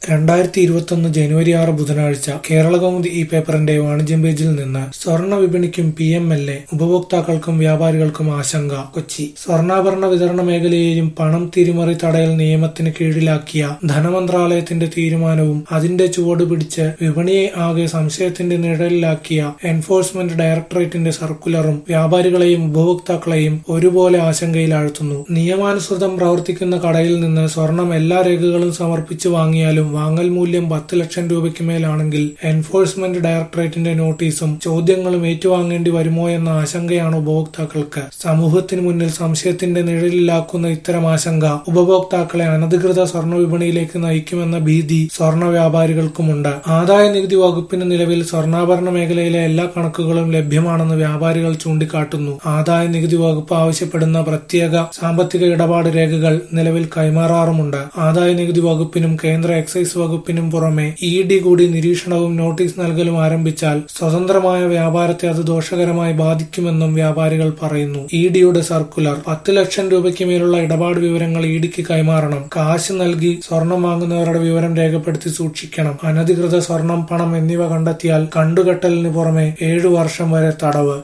രണ്ടായിരത്തി ഇരുപത്തൊന്ന് ജനുവരി ആറ് ബുധനാഴ്ച കേരളകൗമുദി ഈ പേപ്പറിന്റെ വാണിജ്യം പേജിൽ നിന്ന് സ്വർണ്ണ വിപണിക്കും പി എം എൽ എ ഉപഭോക്താക്കൾക്കും വ്യാപാരികൾക്കും ആശങ്ക കൊച്ചി സ്വർണ്ണാഭരണ വിതരണ മേഖലയെയും പണം തിരിമറി തടയൽ നിയമത്തിന് കീഴിലാക്കിയ ധനമന്ത്രാലയത്തിന്റെ തീരുമാനവും അതിന്റെ ചുവട് പിടിച്ച് വിപണിയെ ആകെ സംശയത്തിന്റെ നിഴലിലാക്കിയ എൻഫോഴ്സ്മെന്റ് ഡയറക്ടറേറ്റിന്റെ സർക്കുലറും വ്യാപാരികളെയും ഉപഭോക്താക്കളെയും ഒരുപോലെ ആശങ്കയിലാഴ്ത്തുന്നു നിയമാനുസൃതം പ്രവർത്തിക്കുന്ന കടയിൽ നിന്ന് സ്വർണം എല്ലാ രേഖകളും സമർപ്പിച്ചു വാങ്ങിയാലും വാങ്ങൽ മൂല്യം പത്ത് ലക്ഷം രൂപയ്ക്ക് മേലാണെങ്കിൽ എൻഫോഴ്സ്മെന്റ് ഡയറക്ടറേറ്റിന്റെ നോട്ടീസും ചോദ്യങ്ങളും ഏറ്റുവാങ്ങേണ്ടി വരുമോ എന്ന ആശങ്കയാണ് ഉപഭോക്താക്കൾക്ക് സമൂഹത്തിന് മുന്നിൽ സംശയത്തിന്റെ നിഴലിലാക്കുന്ന ഇത്തരം ആശങ്ക ഉപഭോക്താക്കളെ അനധികൃത സ്വർണ്ണ വിപണിയിലേക്ക് നയിക്കുമെന്ന ഭീതി സ്വർണ്ണ വ്യാപാരികൾക്കുമുണ്ട് ആദായ നികുതി വകുപ്പിന് നിലവിൽ സ്വർണ്ണാഭരണ മേഖലയിലെ എല്ലാ കണക്കുകളും ലഭ്യമാണെന്ന് വ്യാപാരികൾ ചൂണ്ടിക്കാട്ടുന്നു ആദായ നികുതി വകുപ്പ് ആവശ്യപ്പെടുന്ന പ്രത്യേക സാമ്പത്തിക ഇടപാട് രേഖകൾ നിലവിൽ കൈമാറാറുമുണ്ട് ആദായ നികുതി വകുപ്പിനും കേന്ദ്ര എക്സൈസ് വകുപ്പിനും പുറമെ ഇ ഡി കൂടി നിരീക്ഷണവും നോട്ടീസ് നൽകലും ആരംഭിച്ചാൽ സ്വതന്ത്രമായ വ്യാപാരത്തെ അത് ദോഷകരമായി ബാധിക്കുമെന്നും വ്യാപാരികൾ പറയുന്നു ഇ ഡിയുടെ സർക്കുലർ പത്ത് ലക്ഷം രൂപയ്ക്ക് മേലുള്ള ഇടപാട് വിവരങ്ങൾ ഇ ഡിക്ക് കൈമാറണം കാശ് നൽകി സ്വർണം വാങ്ങുന്നവരുടെ വിവരം രേഖപ്പെടുത്തി സൂക്ഷിക്കണം അനധികൃത സ്വർണം പണം എന്നിവ കണ്ടെത്തിയാൽ കണ്ടുകെട്ടലിന് പുറമെ ഏഴു വർഷം വരെ തടവ്